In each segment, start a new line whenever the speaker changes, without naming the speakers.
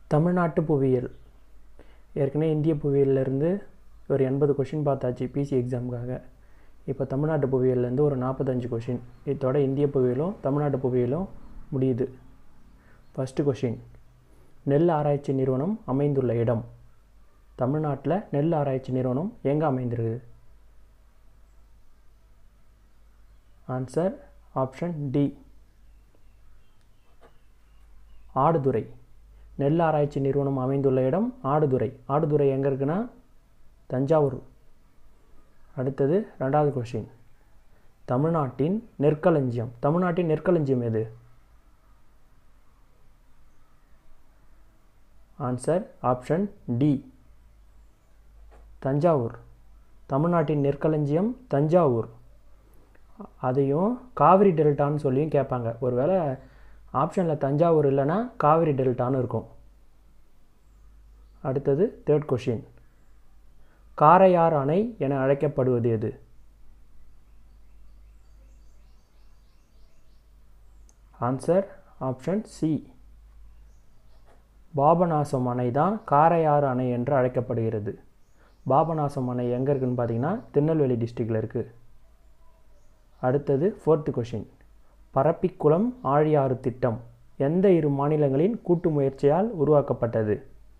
தமிழ்நாட்டு புவியியல் ஏற்கனவே இந்திய புவியியல்லேருந்து ஒரு எண்பது கொஷின் பார்த்தாச்சு பிசி எக்ஸாமுக்காக இப்போ தமிழ்நாட்டு புவியியல்லேருந்து ஒரு நாற்பத்தஞ்சு கொஷின் இதோட இந்திய புவியியலும் தமிழ்நாட்டு புவியியலும் முடியுது ஃபஸ்ட்டு கொஷின் நெல் ஆராய்ச்சி நிறுவனம் அமைந்துள்ள இடம் தமிழ்நாட்டில் நெல் ஆராய்ச்சி நிறுவனம் எங்கே அமைந்திருக்கு ஆன்சர் ஆப்ஷன் டி ஆடுதுறை நெல் ஆராய்ச்சி நிறுவனம் அமைந்துள்ள இடம் ஆடுதுறை ஆடுதுறை எங்கே இருக்குன்னா தஞ்சாவூர் அடுத்தது ரெண்டாவது கொஷின் தமிழ்நாட்டின் நெற்களஞ்சியம் தமிழ்நாட்டின் நெற்களஞ்சியம் எது ஆன்சர் ஆப்ஷன் டி தஞ்சாவூர் தமிழ்நாட்டின் நெற்களஞ்சியம் தஞ்சாவூர் அதையும் காவிரி டெல்டான்னு சொல்லியும் கேட்பாங்க ஒருவேளை ஆப்ஷனில் தஞ்சாவூர் இல்லைன்னா காவிரி டெல்டான்னு இருக்கும் அடுத்தது தேர்ட் கொஷின் காரையார் அணை என அழைக்கப்படுவது எது ஆன்சர் ஆப்ஷன் சி பாபநாசம் அணை தான் காரையாறு அணை என்று அழைக்கப்படுகிறது பாபநாசம் அணை எங்கே இருக்குன்னு பார்த்தீங்கன்னா திருநெல்வேலி டிஸ்ட்ரிக்டில் இருக்குது அடுத்தது ஃபோர்த்து கொஷின் பரப்பிக்குளம் ஆழியாறு திட்டம் எந்த இரு மாநிலங்களின் கூட்டு முயற்சியால் உருவாக்கப்பட்டது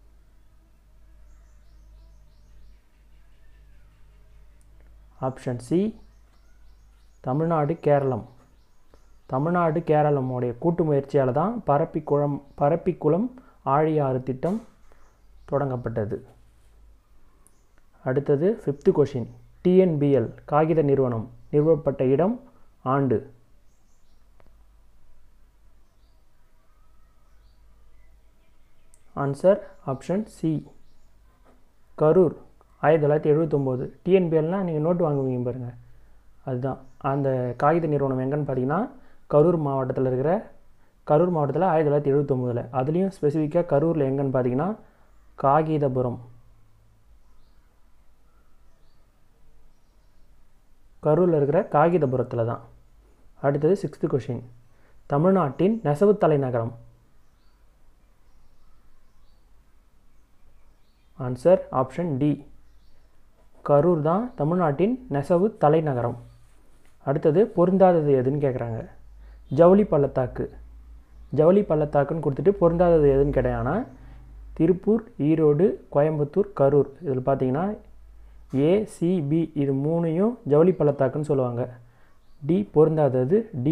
ஆப்ஷன் சி தமிழ்நாடு கேரளம் தமிழ்நாடு கேரளமுடைய கூட்டு முயற்சியால் தான் பரப்பிக்குளம் பரப்பிக்குளம் ஆழியாறு திட்டம் தொடங்கப்பட்டது அடுத்தது ஃபிஃப்த்து கொஷின் டிஎன்பிஎல் காகித நிறுவனம் நிறுவப்பட்ட இடம் ஆண்டு ஆன்சர் ஆப்ஷன் சி கரூர் ஆயிரத்தி தொள்ளாயிரத்தி எழுபத்தொம்போது டிஎன்பிஎல்னால் நீங்கள் நோட்டு வாங்குவீங்க பாருங்கள் அதுதான் அந்த காகித நிறுவனம் எங்கன்னு பார்த்தீங்கன்னா கரூர் மாவட்டத்தில் இருக்கிற கரூர் மாவட்டத்தில் ஆயிரத்தி தொள்ளாயிரத்தி எழுபத்தொம்போதில் அதுலேயும் ஸ்பெசிஃபிக்காக கரூரில் எங்கன்னு பார்த்தீங்கன்னா காகிதபுரம் கரூரில் இருக்கிற காகிதபுரத்தில் தான் அடுத்தது சிக்ஸ்த்து கொஷின் தமிழ்நாட்டின் நெசவு தலைநகரம் ஆன்சர் ஆப்ஷன் டி கரூர் தான் தமிழ்நாட்டின் நெசவு தலைநகரம் அடுத்தது பொருந்தாதது எதுன்னு கேட்குறாங்க ஜவுளி பள்ளத்தாக்கு ஜவுளி பள்ளத்தாக்குன்னு கொடுத்துட்டு பொருந்தாதது எதுன்னு கேட்டாங்கன்னா திருப்பூர் ஈரோடு கோயம்புத்தூர் கரூர் இதில் பார்த்தீங்கன்னா ஏசிபி இது மூணையும் ஜவுளி பள்ளத்தாக்குன்னு சொல்லுவாங்க டி பொருந்தாதது டி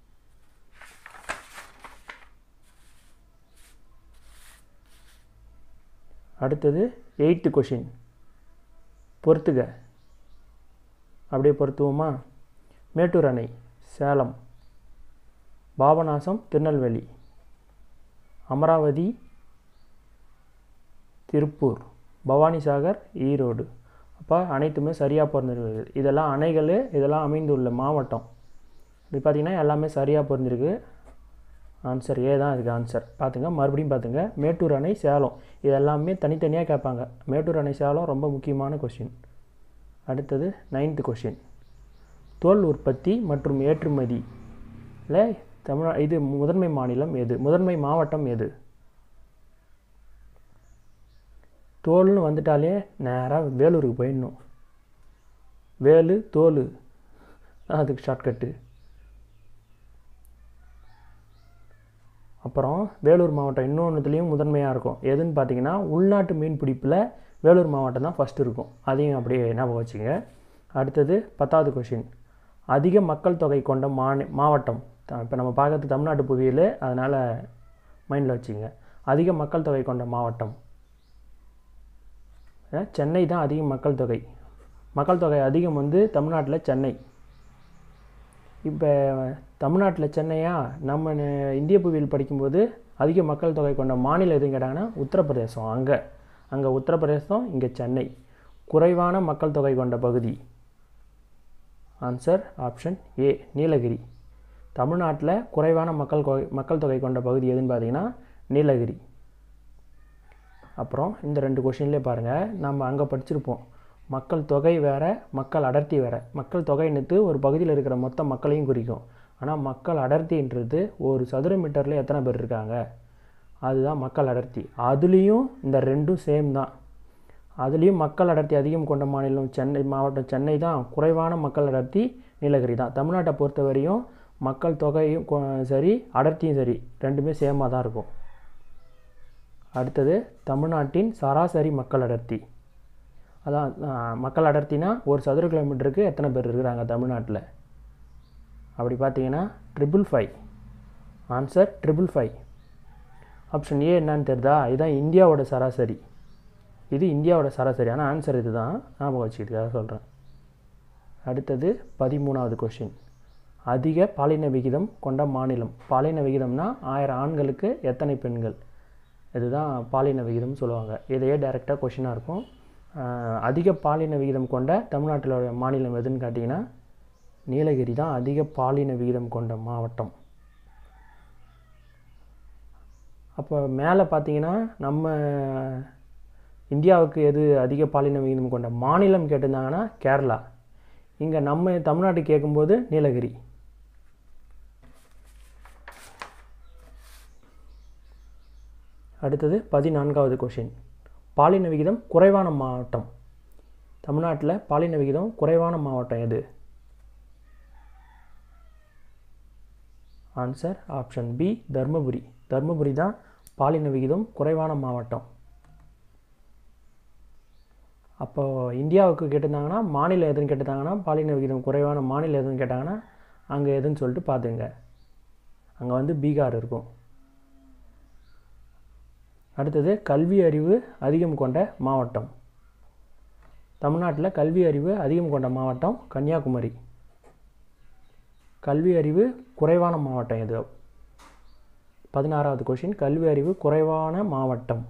அடுத்தது எயித்து கொஷின் பொறுத்துக அப்படியே பொருத்துவோமா மேட்டூர் அணை சேலம் பாபநாசம் திருநெல்வேலி அமராவதி திருப்பூர் பவானிசாகர் ஈரோடு அப்போ அனைத்துமே சரியாக பொருந்திருக்கு இதெல்லாம் அணைகள் இதெல்லாம் அமைந்துள்ள மாவட்டம் இப்படி பார்த்திங்கன்னா எல்லாமே சரியாக பொருந்திருக்கு ஆன்சர் ஏ தான் இதுக்கு ஆன்சர் பார்த்துங்க மறுபடியும் பார்த்துங்க மேட்டூர் அணை சேலம் இது எல்லாமே தனித்தனியாக கேட்பாங்க மேட்டூர் அணை சேலம் ரொம்ப முக்கியமான கொஷின் அடுத்தது நைன்த்து கொஷின் தோல் உற்பத்தி மற்றும் ஏற்றுமதியில் தமிழ் இது முதன்மை மாநிலம் எது முதன்மை மாவட்டம் எது தோல்னு வந்துட்டாலே நேராக வேலூருக்கு போயிடணும் வேலு தோல் அதுக்கு ஷார்ட்கட்டு அப்புறம் வேலூர் மாவட்டம் இன்னொன்றுத்துலேயும் முதன்மையாக இருக்கும் எதுன்னு பார்த்தீங்கன்னா உள்நாட்டு மீன் பிடிப்பில் வேலூர் மாவட்டம் தான் ஃபஸ்ட்டு இருக்கும் அதையும் அப்படியே ஞாபகம் வச்சுங்க அடுத்தது பத்தாவது கொஷின் அதிக மக்கள் தொகை கொண்ட மாநி மாவட்டம் இப்போ நம்ம பார்க்கறது தமிழ்நாட்டு புவியியல் அதனால் மைண்டில் வச்சுங்க அதிக மக்கள் தொகை கொண்ட மாவட்டம் சென்னை தான் அதிக மக்கள் தொகை மக்கள் தொகை அதிகம் வந்து தமிழ்நாட்டில் சென்னை இப்போ தமிழ்நாட்டில் சென்னையா நம்ம இந்திய புவியியல் படிக்கும்போது அதிக மக்கள் தொகை கொண்ட மாநிலம் எதுவும் கேட்டாங்கன்னா உத்தரப்பிரதேசம் அங்கே அங்கே உத்தரப்பிரதேசம் இங்கே சென்னை குறைவான மக்கள் தொகை கொண்ட பகுதி ஆன்சர் ஆப்ஷன் ஏ நீலகிரி தமிழ்நாட்டில் குறைவான மக்கள் தொகை மக்கள் தொகை கொண்ட பகுதி எதுன்னு பார்த்தீங்கன்னா நீலகிரி அப்புறம் இந்த ரெண்டு கொஷின்லேயே பாருங்கள் நம்ம அங்கே படிச்சிருப்போம் மக்கள் தொகை வேறு மக்கள் அடர்த்தி வேறு மக்கள் தொகைன்னுட்டு ஒரு பகுதியில் இருக்கிற மொத்த மக்களையும் குறிக்கும் ஆனால் மக்கள் அடர்த்தின்றது ஒரு சதுர மீட்டரில் எத்தனை பேர் இருக்காங்க அதுதான் மக்கள் அடர்த்தி அதுலேயும் இந்த ரெண்டும் சேம் தான் அதுலேயும் மக்கள் அடர்த்தி அதிகம் கொண்ட மாநிலம் சென்னை மாவட்டம் சென்னை தான் குறைவான மக்கள் அடர்த்தி நீலகிரி தான் தமிழ்நாட்டை பொறுத்த வரையும் மக்கள் தொகையும் கொ- சரி அடர்த்தியும் சரி ரெண்டுமே சேமாக தான் இருக்கும் அடுத்தது தமிழ்நாட்டின் சராசரி மக்கள் அடர்த்தி அதான் ஆஹ், மக்கள் அடர்த்தினா ஒரு சதுர கிலோமீட்டருக்கு எத்தனை பேர் இருக்கிறாங்க தமிழ்நாட்டில் அப்படி பார்த்தீங்கன்னா triple five answer triple five option A என்னன்னு தெரியுதா இதுதான் இந்தியாவோட சராசரி இது இந்தியாவோட சராசரி ஆனால் ஆன்சர் இதுதான் ஞாபகம் வச்சுக்கிட்டு சொல்கிறேன் அடுத்தது பதிமூணாவது கொஷின் அதிக பாலின விகிதம் கொண்ட மாநிலம் பாலின விகிதம்னா ஆயிரம் ஆண்களுக்கு எத்தனை பெண்கள் இதுதான் பாலின விகிதம் சொல்லுவாங்க இதையே டைரெக்டாக கொஷினாக இருக்கும் ஆஹ், அதிக பாலின விகிதம் கொண்ட தமிழ்நாட்டிலோட மாநிலம் எதுன்னு கேட்டிங்கன்னா நீலகிரி தான் அதிக பாலின விகிதம் கொண்ட மாவட்டம் அப்போ மேலே பார்த்தீங்கன்னா நம்ம இந்தியாவுக்கு எது அதிக பாலின விகிதம் கொண்ட மாநிலம் கேட்டிருந்தாங்கன்னா கேரளா இங்கே நம்ம தமிழ்நாட்டு கேட்கும்போது நீலகிரி அடுத்தது பதினான்காவது கொஷின் பாலின விகிதம் குறைவான மாவட்டம் தமிழ்நாட்டில் பாலின விகிதம் குறைவான மாவட்டம் எது answer option B Dharmapuri Dharmapuri தான் பாலின விகிதம் குறைவான மாவட்டம் அப்போ இந்தியாவுக்கு கேட்டிருந்தாங்கன்னா மாநிலம் எதுன்னு கேட்டிருந்தாங்கன்னா பாலின விகிதம் குறைவான மாநிலம் எதுன்னு கேட்டாங்கன்னா அங்கே எதுன்னு சொல்லிட்டு பார்த்துங்க அங்கே வந்து பீகார் இருக்கும் அடுத்தது கல்வி அறிவு அதிகம் கொண்ட மாவட்டம் தமிழ்நாட்டில் கல்வி அறிவு அதிகம் கொண்ட மாவட்டம் கன்னியாகுமரி கல்வி அறிவு குறைவான மாவட்டம் எது பதினாறாவது கொஷின் கல்வி அறிவு குறைவான மாவட்டம்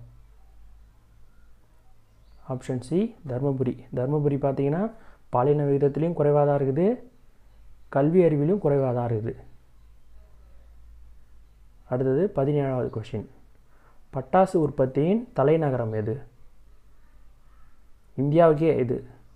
ஆப்ஷன் சி தர்மபுரி தர்மபுரி பார்த்தீங்கன்னா பாலின விகிதத்துலேயும் குறைவாக தான் இருக்குது கல்வி அறிவிலும் குறைவாக தான் இருக்குது அடுத்தது பதினேழாவது கொஷின் பட்டாசு உற்பத்தியின் தலைநகரம் எது இந்தியாவுக்கே இது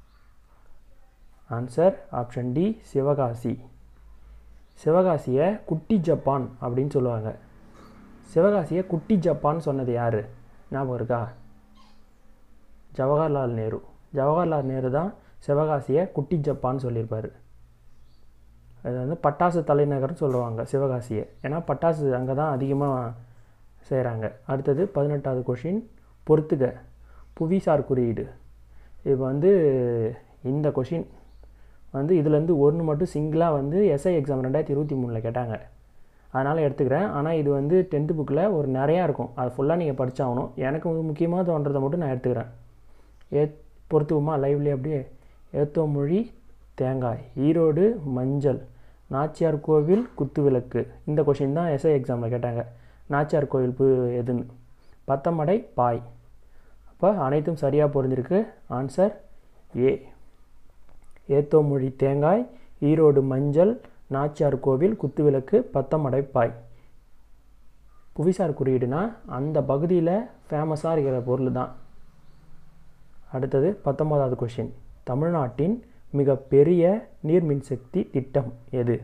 ஆன்சர் ஆப்ஷன் டி சிவகாசி சிவகாசியை குட்டி ஜப்பான் அப்படின்னு சொல்லுவாங்க சிவகாசியை குட்டி ஜப்பான் சொன்னது யார் ஞாபகம் இருக்கா ஜவஹர்லால் நேரு ஜவஹர்லால் நேரு தான் சிவகாசியை குட்டி ஜப்பான் சொல்லியிருப்பார் அது வந்து பட்டாசு தலைநகர்னு சொல்லுவாங்க சிவகாசியை ஏன்னா பட்டாசு அங்கே தான் அதிகமாக செய்கிறாங்க அடுத்தது பதினெட்டாவது கொஷின் பொறுத்துக புவிசார் குறியீடு இது வந்து இந்த கொஷின் வந்து இதுலேருந்து ஒன்று மட்டும் சிங்கிளாக வந்து எஸ்ஐ எக்ஸாம் ரெண்டாயிரத்தி இருபத்தி மூணில் கேட்டாங்க அதனால் எடுத்துக்கிறேன் ஆனால் இது வந்து டென்த்து புக்கில் ஒரு நிறையா இருக்கும் அது ஃபுல்லாக நீங்கள் படிச்சாகணும் எனக்கு வந்து முக்கியமாக தோன்றதை மட்டும் நான் எடுத்துக்கிறேன் ஏ பொறுத்துவோமா லைவ்லேயே அப்படியே ஏத்தோமொழி தேங்காய் ஈரோடு மஞ்சள் நாச்சியார் கோவில் குத்துவிளக்கு இந்த கொஷின் தான் எஸ்ஐ எக்ஸாமில் கேட்டாங்க நாச்சியார் கோவில் பு எதுன்னு பத்தமடை பாய் அப்போ அனைத்தும் சரியாக பொருந்திருக்கு ஆன்சர் ஏ ஏத்தோமொழி தேங்காய் ஈரோடு மஞ்சள் நாச்சியார் கோவில் குத்துவிளக்கு பத்தமடை பாய் புவிசார் குறியீடுனா அந்த பகுதியில் ஃபேமஸாக இருக்கிற பொருள் தான் அடுத்தது பத்தொன்பதாவது கொஷின் தமிழ்நாட்டின் மிக பெரிய நீர் மின்சக்தி திட்டம் எது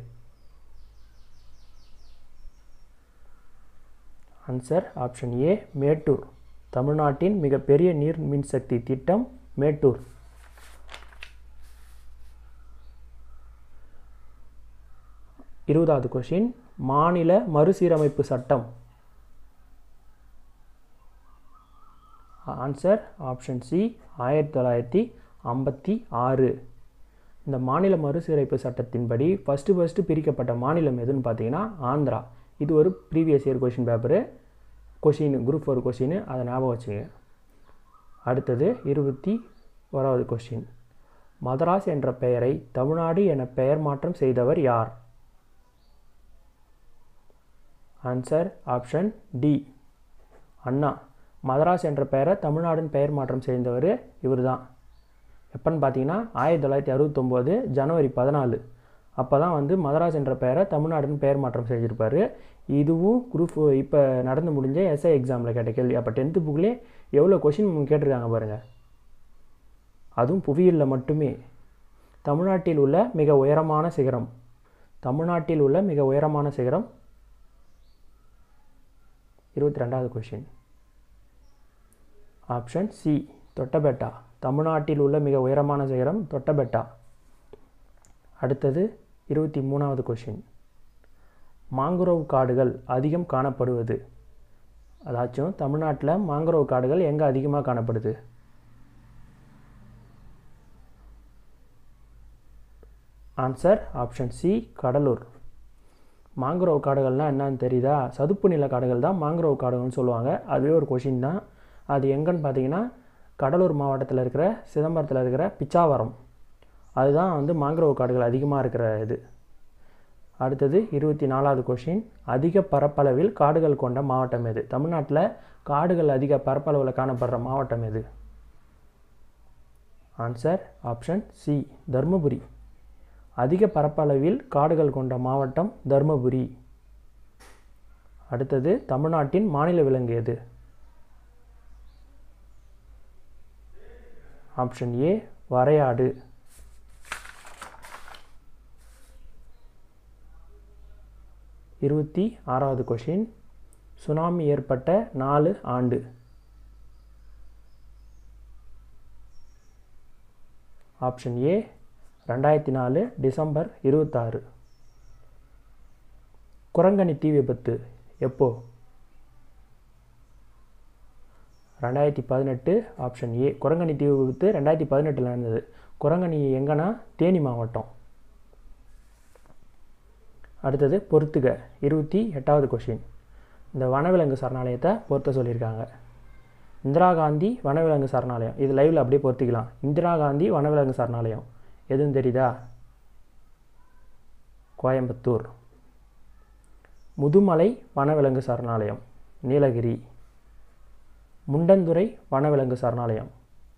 ஆன்சர் ஆப்ஷன் ஏ மேட்டூர் தமிழ்நாட்டின் மிகப்பெரிய நீர் மின்சக்தி திட்டம் மேட்டூர் இருபதாவது கொஷின் மாநில மறுசீரமைப்பு சட்டம் ஆன்சர் ஆப்ஷன் சி ஆயிரத்தி தொள்ளாயிரத்தி ஐம்பத்தி ஆறு இந்த மாநில மறுசீரமைப்பு சட்டத்தின்படி ஃபஸ்ட்டு ஃபஸ்ட்டு பிரிக்கப்பட்ட மாநிலம் எதுன்னு பார்த்தீங்கன்னா ஆந்திரா இது ஒரு previous year question paper question group four question அதை ஞாபகம் வச்சுங்க அடுத்தது இருபத்தி ஓராவது கொஷின் மதராஸ் என்ற பெயரை தமிழ்நாடு என பெயர் மாற்றம் செய்தவர் யார் answer option D Anna Madras என்ற பெயரை தமிழ்நாடுன்னு பெயர் மாற்றம் செய்தவர் இவர் தான் எப்போன்னு பார்த்தீங்கன்னா ஆயிரத்தி தொள்ளாயிரத்தி அறுபத்தொம்போது ஜனவரி பதினாலு அப்போ தான் வந்து மதராஸ் என்ற பெயரை தமிழ்நாடுன்னு பெயர் மாற்றம் செஞ்சுருப்பார் இதுவும் குரூப் இப்போ நடந்து முடிஞ்ச எஸ்ஐ எக்ஸாமில் கேட்ட கேள்வி அப்போ டென்த்து புக்லேயே எவ்வளோ கொஷின் கேட்டிருக்காங்க பாருங்கள் அதுவும் புவியியலில் மட்டுமே தமிழ்நாட்டில் உள்ள மிக உயரமான சிகரம் தமிழ்நாட்டில் உள்ள மிக உயரமான சிகரம் இருபத்தி ரெண்டாவது கொஷின் ஆப்ஷன் சி தொட்டபெட்டா தமிழ்நாட்டில் உள்ள மிக உயரமான சிகரம் தொட்டபெட்டா அடுத்தது இருபத்தி மூணாவது கொஷின் மாங்குரோவ் காடுகள் அதிகம் காணப்படுவது அதாச்சும் தமிழ்நாட்டில் மாங்குரோவ் காடுகள் எங்கே அதிகமாக காணப்படுது answer option C Cuddalore mangrove காடுகள்னால் என்னன்னு தெரியுதா சதுப்பு நில காடுகள் தான் மாங்குரோவ் காடுகள்னு சொல்லுவாங்க அதுவே ஒரு கொஷின் தான் அது எங்கன்னு பார்த்தீங்கன்னா கடலூர் மாவட்டத்தில் இருக்கிற சிதம்பரத்தில் இருக்கிற பிச்சாவரம் அதுதான் வந்து மாங்குரோவ் காடுகள் அதிகமாக இருக்கிற இது அடுத்தது இருபத்தி நாலாவது கொஷின் அதிக பரப்பளவில் காடுகள் கொண்ட மாவட்டம் எது தமிழ்நாட்டில் காடுகள் அதிக பரப்பளவில் காணப்படுற மாவட்டம் எது ஆன்சர் ஆப்ஷன் சி தர்மபுரி அதிக பரப்பளவில் காடுகள் கொண்ட மாவட்டம் தர்மபுரி அடுத்தது தமிழ்நாட்டின் மாநில விலங்கு எது ஆப்ஷன் ஏ வரையாடு இருபத்தி ஆறாவது கொஷின் சுனாமி ஏற்பட்ட நாலு ஆண்டு ஆப்ஷன் ஏ ரெண்டாயிரத்தி நாலு டிசம்பர் இருபத்தாறு குரங்கணி தீ விபத்து எப்போ ரெண்டாயிரத்தி பதினெட்டு ஆப்ஷன் ஏ குரங்கணி தீ விபத்து ரெண்டாயிரத்தி பதினெட்டில் நடந்தது குரங்கணி எங்கன்னா தேனி மாவட்டம் அடுத்தது பொறுத்துக இருபத்தி எட்டாவது கொஷின் இந்த வனவிலங்கு சரணாலயத்தை பொறுத்த சொல்லியிருக்காங்க இந்திரா காந்தி வனவிலங்கு சரணாலயம் இது லைவில் அப்படியே பொறுத்திக்கலாம் இந்திரா காந்தி வனவிலங்கு சரணாலயம் எதுன்னு தெரியுதா கோயம்புத்தூர் முதுமலை வனவிலங்கு சரணாலயம் நீலகிரி முண்டந்துறை வனவிலங்கு சரணாலயம்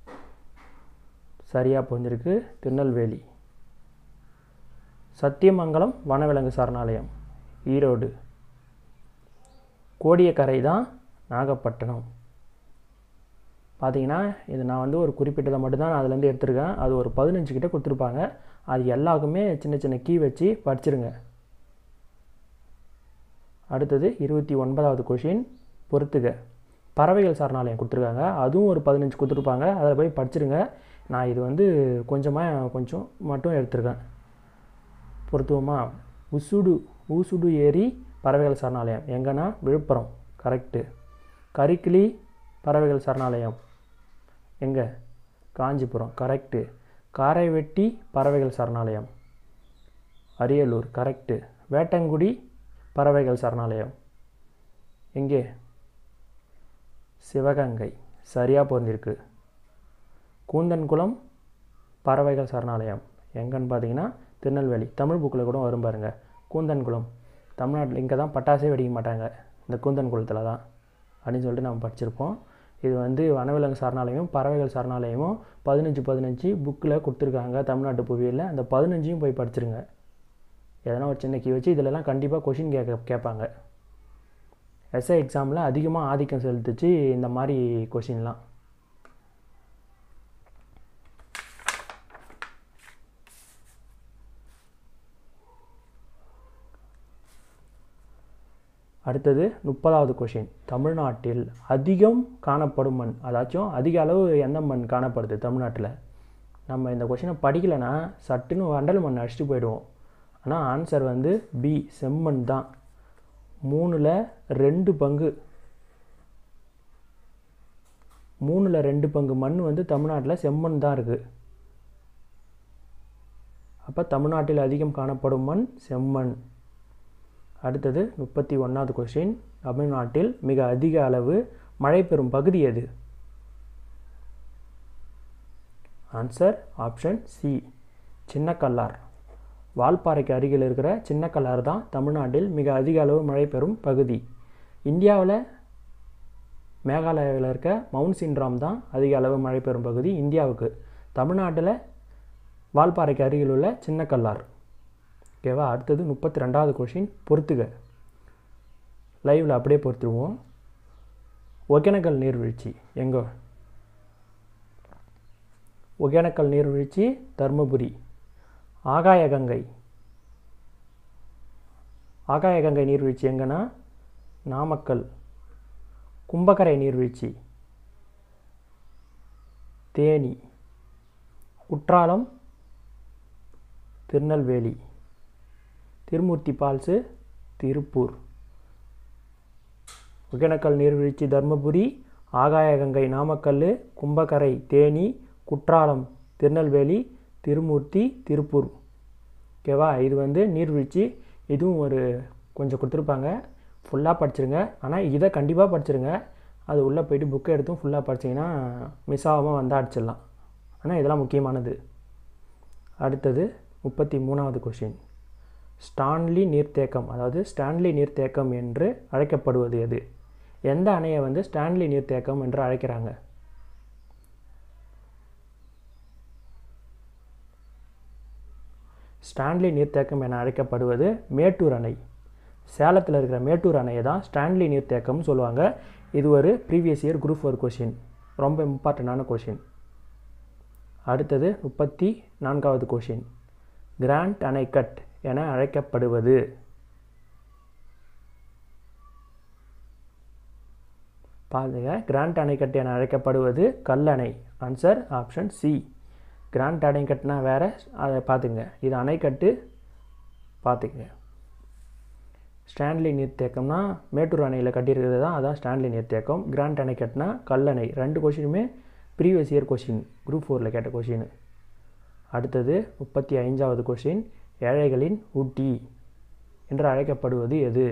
சரியாக புரிஞ்சிருக்கு திருநெல்வேலி சத்தியமங்கலம் வனவிலங்கு சரணாலயம் ஈரோடு கோடியக்கரை தான் நாகப்பட்டினம் பார்த்தீங்கன்னா இது நான் வந்து ஒரு குறிப்பிட்டதை மட்டும்தான் நான் அதுலேருந்து எடுத்திருக்கேன் அது ஒரு பதினஞ்சு கிட்ட கொடுத்துருப்பாங்க அது எல்லாருக்குமே சின்ன சின்ன கீ வச்சு படிச்சிருங்க அடுத்தது இருபத்தி ஒன்பதாவது கொஷின் பொறுத்துக பறவைகள் சரணாலயம் கொடுத்துருக்காங்க அதுவும் ஒரு பதினஞ்சு கொடுத்துருப்பாங்க அதில் போய் படிச்சிருங்க நான் இது வந்து கொஞ்சமாக கொஞ்சம் மட்டும் எடுத்திருக்கேன் பொருத்துவமா உசுடு ஊசுடு ஏரி பறவைகள் சரணாலயம் எங்கன்னா விழுப்புரம் கரெக்டு கரிக்கிளி பறவைகள் சரணாலயம் எங்கே காஞ்சிபுரம் கரெக்டு காரைவெட்டி பறவைகள் சரணாலயம் அரியலூர் கரெக்டு வேட்டங்குடி பறவைகள் சரணாலயம் எங்கே சிவகங்கை சரியாக பொருந்திருக்கு கூந்தன்குளம் பறவைகள் சரணாலயம் எங்கன்னு பார்த்தீங்கன்னா திருநெல்வேலி தமிழ் புக்கில் கூட வரும் பாருங்க கூந்தன்குளம் தமிழ்நாட்டில் இங்கே தான் பட்டாசே வெடிக்க மாட்டாங்க இந்த கூந்தன் குளத்தில் தான் அப்படின்னு சொல்லிட்டு நம்ம படிச்சிருப்போம் இது வந்து வனவிலங்கு சரணாலயம் பறவைகள் சரணாலயமும் பதினஞ்சு பதினஞ்சு புக்கில் கொடுத்துருக்காங்க தமிழ்நாட்டு புவியில் அந்த பதினஞ்சையும் போய் படிச்சிருங்க எதனா ஒரு சின்ன கீ வச்சு இதிலலாம் கண்டிப்பாக கொஷின் கேட்க கேட்பாங்க எஸ்ஐ எக்ஸாமில் அதிகமாக ஆதிக்கம் செலுத்துச்சு இந்த மாதிரி கொஷின்லாம் அடுத்தது முப்பதாவது கொஷின் தமிழ்நாட்டில் அதிகம் காணப்படும் மண் அதாச்சும் அதிக அளவு எந்த மண் காணப்படுது தமிழ்நாட்டில் நம்ம இந்த கொஷினை படிக்கலைன்னா சட்டுன்னு வண்டல் மண் அடிச்சுட்டு போயிடுவோம் ஆனால் ஆன்சர் வந்து பி செம்மண் தான் மூணில் ரெண்டு பங்கு மூணில் ரெண்டு பங்கு மண் வந்து தமிழ்நாட்டில் செம்மண் தான் இருக்குது அப்போ தமிழ்நாட்டில் அதிகம் காணப்படும் மண் செம்மண் அடுத்தது முப்பத்தி ஒன்றாவது கொஸ்டின் தமிழ்நாட்டில் மிக அதிக அளவு மழை பெறும் பகுதி எது ஆன்சர் ஆப்ஷன் சி சின்னக்கல்லார் வால்பாறைக்கு அருகில் இருக்கிற சின்னக்கல்லார் தான் தமிழ்நாட்டில் மிக அதிக அளவு மழை பெறும் பகுதி இந்தியாவில் மேகாலயாவில் இருக்க மவுண்ட் சின்ராம் தான் அதிக அளவு மழை பெறும் பகுதி இந்தியாவுக்கு தமிழ்நாட்டில் வால்பாறைக்கு அருகில் உள்ள சின்னக்கல்லார் ஓகேவா அடுத்தது முப்பத்தி ரெண்டாவது கொஷின் பொறுத்துக லைவில் அப்படியே பொறுத்துருவோம் ஒகேனக்கல் நீர்வீழ்ச்சி எங்கே ஒகேனக்கல் நீர்வீழ்ச்சி தருமபுரி ஆகாய கங்கை ஆகாய கங்கை நீர்வீழ்ச்சி எங்கன்னா நாமக்கல் கும்பக்கரை நீர்வீழ்ச்சி தேனி குற்றாலம் திருநெல்வேலி திருமூர்த்தி பால்ஸு திருப்பூர் ஒகேனக்கல் நீர்வீழ்ச்சி தர்மபுரி ஆகாயகங்கை நாமக்கல் கும்பக்கரை தேனி குற்றாலம் திருநெல்வேலி திருமூர்த்தி திருப்பூர் ஓகேவா இது வந்து நீர்வீழ்ச்சி இதுவும் ஒரு கொஞ்சம் கொடுத்துருப்பாங்க ஃபுல்லாக படிச்சிருங்க ஆனால் இதை கண்டிப்பாக படிச்சிருங்க அது உள்ளே போயிட்டு புக்கை எடுத்தும் ஃபுல்லாக படிச்சிங்கன்னா மிஸ் ஆகாமல் வந்தால் அடிச்சிடலாம் ஆனால் இதெல்லாம் முக்கியமானது அடுத்தது முப்பத்தி மூணாவது கொஷின் ஸ்டான்லி நீர்த்தேக்கம் அதாவது ஸ்டான்லி நீர்த்தேக்கம் என்று அழைக்கப்படுவது எது எந்த அணையை வந்து ஸ்டான்லி நீர்த்தேக்கம் என்று அழைக்கிறாங்க ஸ்டான்லி நீர்த்தேக்கம் என அழைக்கப்படுவது மேட்டூர் அணை சேலத்தில் இருக்கிற மேட்டூர் அணையை தான் ஸ்டான்லி நீர்த்தேக்கம்னு சொல்லுவாங்க இது ஒரு previous year group four question ரொம்ப இம்பார்ட்டண்டான கொஷின் அடுத்தது முப்பத்தி நான்காவது கொஷின் கிராண்ட் அணைக்கட் என அழைக்கப்படுவது பாருங்க கிராண்ட் அணைக்கட்டு என அழைக்கப்படுவது Kallanai answer option C grand அணைக்கட்டுனா வேறு அதை பார்த்துங்க இது அணைக்கட்டு பார்த்துங்க ஸ்டான்லி நீர்த்தேக்கம்னா மேட்டூர் அணையில் கட்டியிருக்கிறது தான் அதான் ஸ்டான்லி நீர்த்தேக்கம் கிராண்ட் அணைக்கட்டுனா கல்லணை ரெண்டு கொஷினுமே ப்ரீவியஸ் இயர் கொஷின் குரூப் ஃபோரில் கேட்ட கொஷின் அடுத்தது முப்பத்தி ஐந்தாவது கொஷின் ஏழைகளின் ஊட்டி என்று அழைக்கப்படுவது எது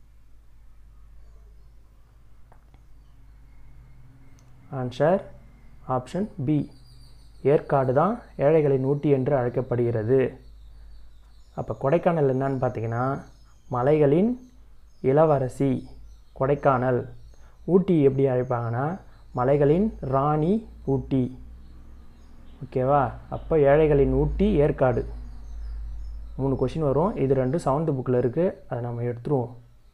ஆன்சர் ஆப்ஷன் பி ஏற்காடு தான் ஏழைகளின் ஊட்டி என்று அழைக்கப்படுகிறது அப்போ கொடைக்கானல் என்னன்னு பார்த்தீங்கன்னா மலைகளின் இளவரசி கொடைக்கானல் ஊட்டி எப்படி அழைப்பாங்கன்னா மலைகளின் ராணி ஊட்டி ஓகேவா அப்போ ஏழைகளின் ஊட்டி ஏற்காடு மூணு கொஷின் வரும் இது ரெண்டும் செவன்த் புக்கில் இருக்குது அதை நம்ம எடுத்துருவோம்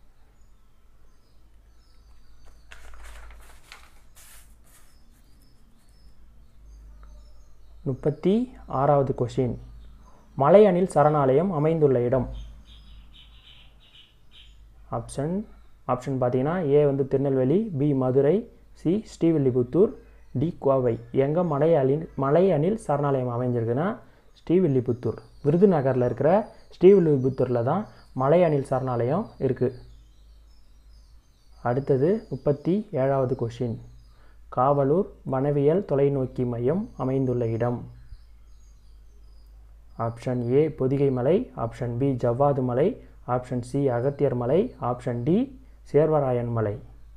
முப்பத்தி ஆறாவது கொஷின் மலையணில் சரணாலயம் அமைந்துள்ள இடம் ஆப்ஷன் ஆப்ஷன் பார்த்தீங்கன்னா ஏ வந்து Tirunelveli B Madurai C Srivilliputhur D Kovai எங்கே மலையணில் மலையணில் சரணாலயம் அமைஞ்சிருக்குன்னா ஸ்ரீவில்லிபுத்தூர் விருதுநகரில் இருக்கிற ஸ்ரீவில்லிபுத்தூரில் தான் மலையணில் சரணாலயம் இருக்குது அடுத்தது முப்பத்தி ஏழாவது கொஷின் காவலூர் வனவியல் தொலைநோக்கி மையம் அமைந்துள்ள இடம் ஆப்ஷன் ஏ பொதிகை மலை ஆப்ஷன் பி ஜவ்வாது மலை ஆப்ஷன் சி அகத்தியர் மலை ஆப்ஷன் டி சேர்வராயன் மலை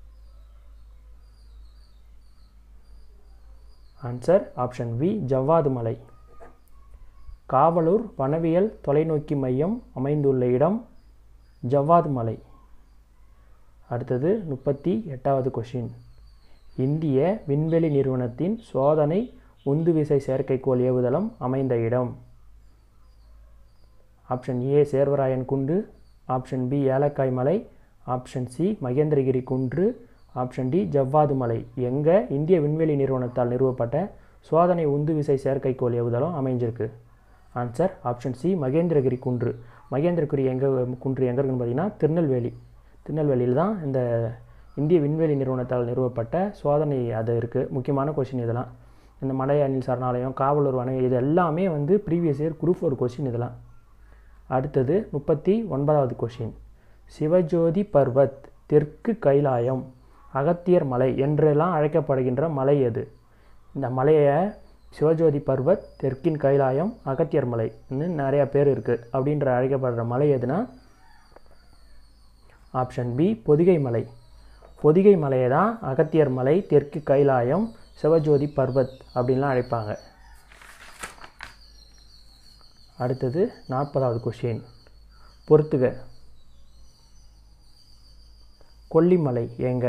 ஆன்சர் ஆப்ஷன் வி ஜவ்வாது மலை காவலூர் வனவியல் தொலைநோக்கி மையம் அமைந்துள்ள இடம் ஜவ்வாது மலை அடுத்தது முப்பத்தி எட்டாவது கொஷின் இந்திய விண்வெளி நிறுவனத்தின் சோதனை உந்துவிசை செயற்கைக்கோள் ஏவுதளம் அமைந்த இடம் ஆப்ஷன் ஏ சேர்வராயன் குன்று ஆப்ஷன் பி ஏலக்காய் மலை ஆப்ஷன் சி மகேந்திரகிரி குன்று ஆப்ஷன் டி ஜவ்வாது மலை எங்கே இந்திய விண்வெளி நிறுவனத்தால் நிறுவப்பட்ட சோதனை உந்துவிசை செயற்கைக்கோள் ஏவுதளம் அமைஞ்சிருக்கு ஆன்சர் ஆப்ஷன் சி மகேந்திரகிரி குன்று மகேந்திரகிரி எங்கே குன்று எங்கே இருக்குன்னு பார்த்தீங்கன்னா திருநெல்வேலி திருநெல்வேலியில் தான் இந்த இந்திய விண்வெளி நிறுவனத்தால் நிறுவப்பட்ட சோதனை அது இருக்குது முக்கியமான கொஷின் இதெல்லாம் இந்த மலை அணில் சரணாலயம் காவலூர் வனை இது எல்லாமே வந்து ப்ரீவியஸ் இயர் குரூப் ஒரு கொஷின் இதெல்லாம் அடுத்தது முப்பத்தி ஒன்பதாவது கொஷின் சிவஜோதி பர்வத் தெற்கு கைலாயம் அகத்தியர் மலை என்றெல்லாம் அழைக்கப்படுகின்ற மலை எது இந்த மலையை சிவஜோதி பர்வத் தெற்கின் கைலாயம் அகத்தியர் மலை இன்னும் நிறையா பேர் இருக்குது அப்படின்ற அழைக்கப்படுற மலை எதுனா ஆப்ஷன் பி பொதிகை மலை பொதிகை மலையை தான் அகத்தியர் மலை தெற்கு கைலாயம் சிவஜோதி பர்வத் அப்படின்லாம் அழைப்பாங்க அடுத்தது நாற்பதாவது கொஷின் பொறுத்துக கொல்லிமலை எங்க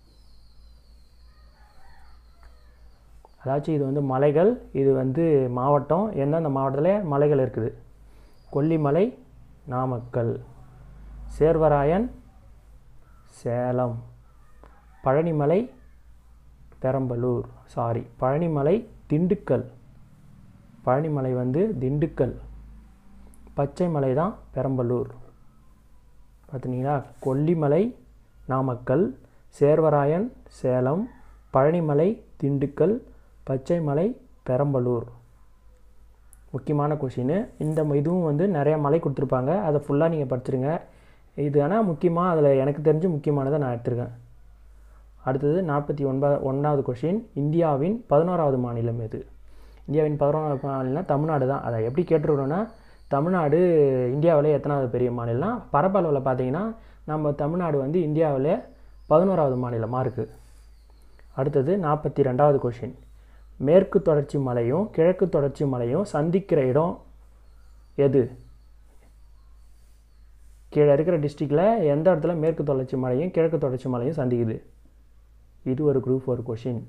அதாச்சும் இது வந்து மலைகள் இது வந்து மாவட்டம் எந்தெந்த மாவட்டத்தில் மலைகள் இருக்குது கொல்லிமலை நாமக்கல் சேர்வராயன் சேலம் பழனிமலை பெரம்பலூர் சாரி பழனிமலை திண்டுக்கல் பழனிமலை வந்து திண்டுக்கல் பச்சை மலை தான் பெரம்பலூர் பார்த்தீங்களா கொல்லிமலை நாமக்கல் சேர்வராயன் சேலம் பழனிமலை திண்டுக்கல் பச்சைமலை பெரம்பலூர் முக்கியமான கொஷின் இந்த ம- இதுவும் வந்து நிறைய மலை கொடுத்துருப்பாங்க அதை ஃபுல்லாக நீங்கள் படிச்சிருங்க இது ஆனால் முக்கியமாக அதில் எனக்கு தெரிஞ்சு முக்கியமானதை நான் எடுத்திருக்கேன் அடுத்தது நாற்பத்தி ஒன்பது ஒன்றாவது கொஷின் இந்தியாவின் பதினோராவது மாநிலம் எது இந்தியாவின் பதினோராவது மாநிலம் தமிழ்நாடு தான் அதை எப்படி கேட்டுருக்கணும்னா தமிழ்நாடு இந்தியாவிலே எத்தனாவது பெரிய மாநிலம்னா பரப்பளவில் பார்த்தீங்கன்னா நம்ம தமிழ்நாடு வந்து இந்தியாவிலே பதினோராவது மாநிலமாக இருக்குது அடுத்தது நாற்பத்தி ரெண்டாவது கொஷின் மேற்கு தொடர்ச்சி மலையும் கிழக்கு தொடர்ச்சி மலையும் சந்திக்கிற இடம் எது கீழே இருக்கிற டிஸ்ட்ரிக்டில் எந்த இடத்துல மேற்கு தொடர்ச்சி மலையும் கிழக்கு தொடர்ச்சி மலையும் சந்திக்குது இது ஒரு குரூப் ஒரு கொஷின்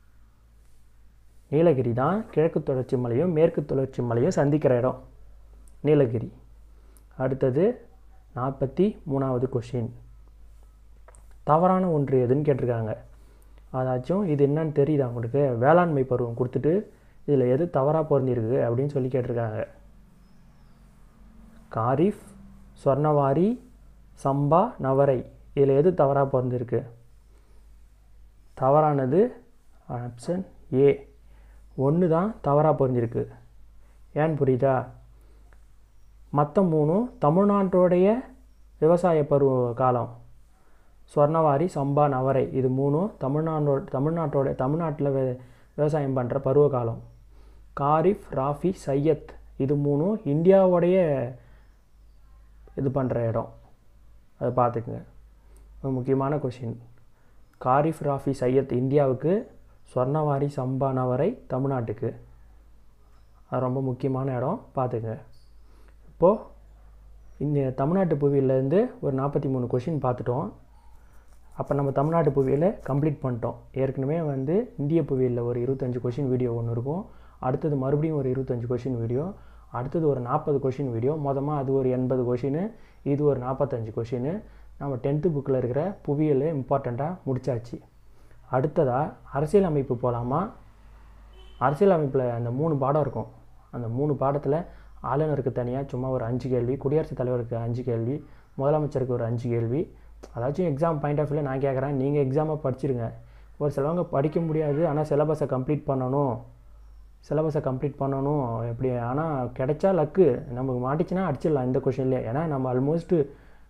நீலகிரி தான் கிழக்கு தொடர்ச்சி மலையும் மேற்கு தொடர்ச்சி மலையும் சந்திக்கிற இடம் நீலகிரி அடுத்தது நாற்பத்தி மூணாவது கொஷின் தவறான ஒன்று எதுன்னு கேட்டிருக்காங்க அதாச்சும் இது என்னன்னு தெரியுதா உங்களுக்கு வேளாண்மை பருவம் கொடுத்துட்டு இதில் எது தவறாக பொருந்திருக்கு அப்படின்னு சொல்லி கேட்டிருக்காங்க காரிஃப் சொர்ணவாரி சம்பா நவரை இதில் எது தவறாக பொருந்திருக்கு தவறானது ஆப்ஷன் ஏ ஒன்று தான் தவறாக பொருந்திருக்கு ஏன் புரியுதா மற்ற மூணும் தமிழ்நாட்டோடைய விவசாய பருவ காலம் சொர்ணவாரி சம்பா நவரை இது மூணும் தமிழ்நாட்டோட தமிழ்நாட்டோட தமிழ்நாட்டில் வி விவசாயம் பண்ணுற பருவ காலம் காரிஃப் ராஃபி சையத் இது மூணும் இந்தியாவோடைய இது பண்ணுற இடம் அதை பார்த்துக்குங்க ஒரு முக்கியமான கொஷின் காரிஃப் ராஃபி சையத் இந்தியாவுக்கு சொர்ணவாரி சம்பா நவரை தமிழ்நாட்டுக்கு அது ரொம்ப முக்கியமான இடம் பார்த்துங்க இப்போது இந்த தமிழ்நாட்டு புவியிலேருந்து ஒரு நாற்பத்தி மூணு கொஷின் பார்த்துட்டோம் அப்போ நம்ம தமிழ்நாட்டு புவியில் கம்ப்ளீட் பண்ணிட்டோம் ஏற்கனவே வந்து இந்திய புவியில் ஒரு இருபத்தஞ்சு கொஷின் வீடியோ ஒன்று இருக்கும் அடுத்தது மறுபடியும் ஒரு இருபத்தஞ்சு கொஷின் வீடியோ அடுத்தது ஒரு நாற்பது கொஷின் வீடியோ மொத்தமாக அது ஒரு எண்பது கொஷின் இது ஒரு நாற்பத்தஞ்சு கொஷின் நம்ம டென்த்து புக்கில் இருக்கிற புவியியல் இம்பார்ட்டண்ட்டாக முடிச்சாச்சு அடுத்ததாக அரசியல் அமைப்பு போகலாமா அரசியல் அமைப்பில் அந்த மூணு பாடம் இருக்கும் அந்த மூணு பாடத்தில் ஆளுநருக்கு தனியாக சும்மா ஒரு அஞ்சு கேள்வி குடியரசுத் தலைவருக்கு அஞ்சு கேள்வி முதலமைச்சருக்கு ஒரு அஞ்சு கேள்வி அதாச்சும் எக்ஸாம் பாயிண்ட் ஆஃப் வியூவில் நான் கேட்குறேன் நீங்கள் எக்ஸாமை படிச்சிருங்க ஒரு சிலவங்க படிக்க முடியாது ஆனால் சிலபஸை கம்ப்ளீட் பண்ணணும் சிலபஸை கம்ப்ளீட் பண்ணணும் எப்படி ஆனால் கிடைச்சா லக்கு நமக்கு மாட்டிச்சுன்னா அடிச்சிடலாம் இந்த கொஷின்லேயே ஏன்னா நம்ம ஆல்மோஸ்ட்டு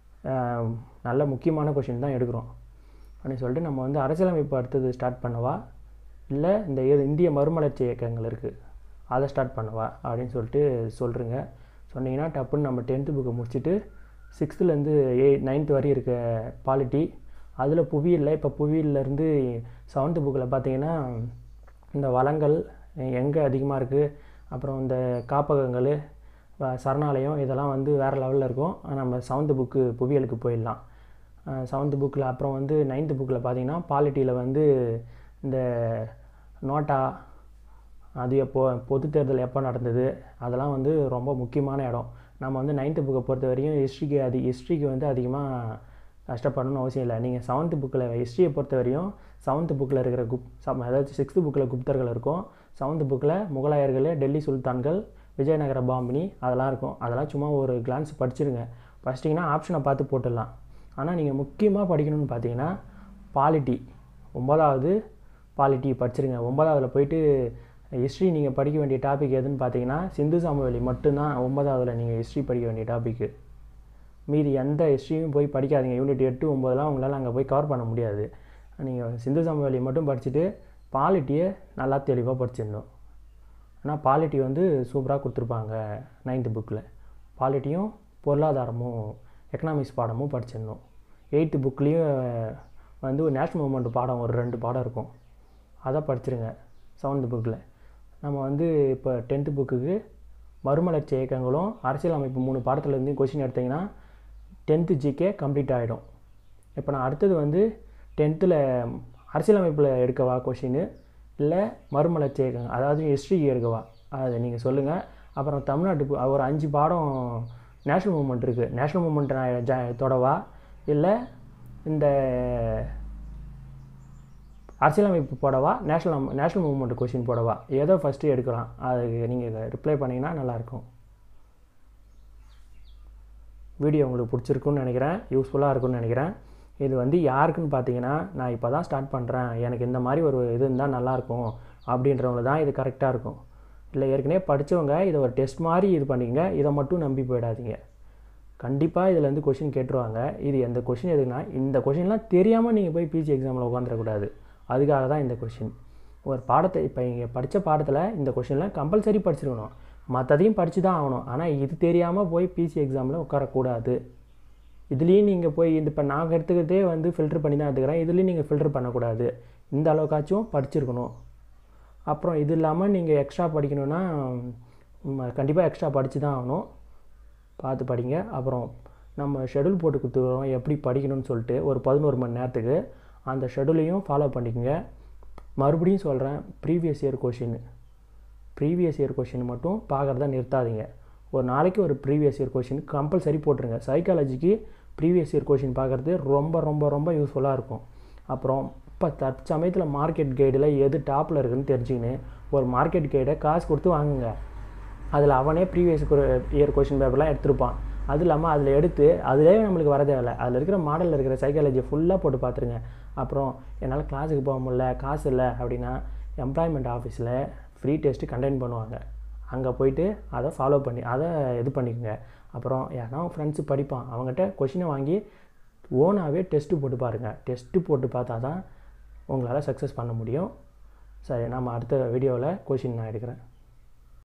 நல்ல முக்கியமான கொஷின் தான் எடுக்கிறோம் அப்படின்னு சொல்லிட்டு நம்ம வந்து அரசியலமைப்பு அடுத்தது ஸ்டார்ட் பண்ணவா இல்லை இந்த இ- இந்திய மறுமலர்ச்சி இயக்கங்கள் இருக்குது அதை ஸ்டார்ட் பண்ணவா அப்படின்னு சொல்லிட்டு சொல்கிறீங்க சொன்னீங்கன்னா டப்புன்னு நம்ம டென்த்து புக்கை முடிச்சுட்டு சிக்ஸ்த்துலேருந்து எய் நைன்த் வரையும் இருக்க பாலிட்டி அதில் புவியியல்ல இப்போ புவியியல்லேருந்து செவன்த்து புக்கில் பார்த்தீங்கன்னா இந்த வளங்கள் எங்கே அதிகமாக இருக்குது அப்புறம் இந்த காப்பகங்கள் வ- சரணாலயம் இதெல்லாம் வந்து வேறு லெவலில் இருக்கும் ஆனா, நம்ம செவன்த்து புக்கு புவியியலுக்கு போயிடலாம் செவன்த்து புக்கில் அப்புறம் வந்து நைன்த்து புக்கில் பார்த்தீங்கன்னா பாலிட்டியில் வந்து இந்த நோட்டா அது எப்போ பொது தேர்தல் எப்போ நடந்தது அதெல்லாம் வந்து ரொம்ப முக்கியமான இடம் நம்ம வந்து நைன்த்து புக்கை பொறுத்த வரையும் ஹிஸ்ட்ரிக்கு அதி ஹிஸ்ட்ரிக்கு வந்து அதிகமாக கஷ்டப்படணும்னு அவசியம் இல்லை நீங்கள் செவன்த்து புக்கில் ஹிஸ்ட்ரியை பொறுத்த வரையும் செவன்த்து புக்கில் இருக்கிற குப் சம் அதாவது சிக்ஸ்த்து புக்கில் குப்தர்கள் இருக்கும் செவன்த்து புக்கில் முகலாயர்கள் டெல்லி சுல்தான்கள் விஜயநகர பாம்பினி அதெல்லாம் இருக்கும் அதெல்லாம் சும்மா ஒரு கிளான்ஸ் படிச்சிருங்க படிச்சிட்டிங்கன்னா ஆப்ஷனை பார்த்து போட்டுடலாம் ஆனால் நீங்கள் முக்கியமாக படிக்கணும்னு பார்த்தீங்கன்னா பாலிட்டி ஒன்பதாவது பாலிட்டி படிச்சிருங்க ஒன்பதாவதுல போயிட்டு ஹிஸ்ட்ரி நீங்கள் படிக்க வேண்டிய டாபிக் எதுன்னு பார்த்தீங்கன்னா சிந்து சமவெளி மட்டும்தான் ஒன்பதாவதுல நீங்கள் ஹிஸ்ட்ரி படிக்க வேண்டிய டாபிக்கு மீதி எந்த ஹிஸ்ட்ரியும் போய் படிக்காதீங்க யூனிட் எட்டு ஒம்போதெல்லாம் உங்களால் அங்கே போய் கவர் பண்ண முடியாது நீங்கள் சிந்து சமவெளி மட்டும் படிச்சுட்டு பாலிட்டியை நல்லா தெளிவாக படிச்சிடணும் ஆனால் பாலிட்டி வந்து சூப்பராக கொடுத்துருப்பாங்க நைன்த்து புக்கில் பாலிட்டியும் பொருளாதாரமும் எக்கனாமிக்ஸ் பாடமும் படிச்சிடணும் எயித்து புக்லேயும் வந்து ஒரு நேஷ்னல் மூமெண்ட் பாடம் ஒரு ரெண்டு பாடம் இருக்கும் அதை படிச்சிருங்க செவன்த்து புக்கில் நம்ம வந்து இப்போ டென்த்து புக்குக்கு மறுமலர்ச்சி இயக்கங்களும் அரசியல் அமைப்பு மூணு பாடத்துலேருந்து கொஷின் எடுத்தீங்கன்னா டென்த்து ஜிகே கம்ப்ளீட் ஆகிடும் இப்போ நான் அடுத்தது வந்து டென்த்தில் அரசியலமைப்பில் எடுக்கவா கொஷின் இல்லை மறுமலர்ச்சி இயக்கங்கள் அதாவது ஹிஸ்ட்ரி எடுக்கவா அதை நீங்கள் சொல்லுங்கள் அப்புறம் தமிழ்நாட்டு பு- ஒரு அஞ்சு பாடம் நேஷ்னல் மூமெண்ட் இருக்குது நேஷ்னல் மூமெண்ட் நான் ஜா தொடவா இல்லை இந்த அரசியலமைப்பு போடவா நேஷ்னல் நேஷ்னல் மூவ்மெண்ட் கொஷின் போடவா ஏதோ ஃபஸ்ட்டு எடுக்கலாம் அதுக்கு நீங்கள் ரிப்ளை பண்ணிங்கன்னா நல்லாயிருக்கும் வீடியோ உங்களுக்கு பிடிச்சிருக்குன்னு நினைக்கிறேன் யூஸ்ஃபுல்லாக இருக்கும்னு நினைக்கிறேன் இது வந்து யாருக்குன்னு பார்த்தீங்கன்னா நான் இப்போ தான் ஸ்டார்ட் பண்ணுறேன் எனக்கு இந்த மாதிரி ஒரு இது இருந்தால் நல்லாயிருக்கும் அப்படின்றவங்க தான் இது கரெக்டாக இருக்கும் இல்லை ஏற்கனவே படித்தவங்க இதை ஒரு டெஸ்ட் மாதிரி இது பண்ணிங்க இதை மட்டும் நம்பி போயிடாதீங்க கண்டிப்பாக இதில் வந்து கொஷின் கேட்டுருவாங்க இது எந்த கொஷின் எதுக்குன்னா இந்த கொஷின்லாம் தெரியாமல் நீங்கள் போய் பிஜி எக்ஸாமில் உட்காந்துடக்கூடாது அதுக்காக தான் இந்த கொஷின் ஒரு பாடத்தை இப்போ இங்கே படித்த பாடத்தில் இந்த கொஷின்லாம் கம்பல்சரி படிச்சிருக்கணும் மற்றதையும் படித்து தான் ஆகணும் ஆனால் இது தெரியாமல் போய் பிசி எக்ஸாமில் உட்காரக்கூடாது இதுலேயும் நீங்கள் போய் இந்த இப்போ நான் எடுத்துக்கிட்டே வந்து ஃபில்டர் பண்ணி தான் எடுத்துக்கிறேன் இதுலேயும் நீங்கள் ஃபில்டர் பண்ணக்கூடாது இந்த அளவுக்காச்சும் படிச்சிருக்கணும் அப்புறம் இது இல்லாமல் நீங்கள் எக்ஸ்ட்ரா படிக்கணுன்னா கண்டிப்பாக எக்ஸ்ட்ரா படித்து தான் ஆகணும் பார்த்து படிங்க அப்புறம் நம்ம ஷெடியூல் போட்டு கொடுத்துருவோம் எப்படி படிக்கணும்னு சொல்லிட்டு ஒரு பதினோரு மணி நேரத்துக்கு அந்த ஷெடியூலையும் ஃபாலோ பண்ணிக்கோங்க மறுபடியும் சொல்கிறேன் previous year question previous year question மட்டும் பார்க்குறத நிறுத்தாதீங்க ஒரு நாளைக்கு ஒரு ப்ரீவியஸ் இயர் கொஷின் கம்பல்சரி போட்டுருங்க சைக்காலஜிக்கு ப்ரீவியஸ் இயர் கொஷின் பார்க்குறது ரொம்ப ரொம்ப ரொம்ப யூஸ்ஃபுல்லாக இருக்கும் அப்புறம் இப்போ தற்சமயத்தில் மார்க்கெட் கைடில் எது டாப்பில் இருக்குதுன்னு தெரிஞ்சுக்கின்னு ஒரு மார்க்கெட் கைடை காசு கொடுத்து வாங்குங்க அதில் அவனே ப்ரீவியஸ் இயர் கொஷின் பேப்பர்லாம் எடுத்திருப்பான் அது இல்லாமல் அதில் எடுத்து அதிலே நம்மளுக்கு வர தேவையில்ல அதில் இருக்கிற மாடலில் இருக்கிற சைக்காலஜி ஃபுல்லாக போட்டு பார்த்துருங்க அப்புறம் என்னால் கிளாஸுக்கு போக முடியல காசு இல்லை அப்படின்னா எம்ப்ளாய்மெண்ட் ஆஃபீஸில் ஃப்ரீ டெஸ்ட்டு கண்டெக்ட் பண்ணுவாங்க அங்கே போயிட்டு அதை ஃபாலோ பண்ணி அதை இது பண்ணிக்கோங்க அப்புறம் யாரா ஃப்ரெண்ட்ஸு படிப்பான் அவங்ககிட்ட கொஷினை வாங்கி ஓனாகவே டெஸ்ட்டு போட்டு பாருங்கள் டெஸ்ட்டு போட்டு பார்த்தா தான் உங்களால் சக்ஸஸ் பண்ண முடியும் சரி நம்ம அடுத்த வீடியோவில் கொஷின் நான் எடுக்கிறேன்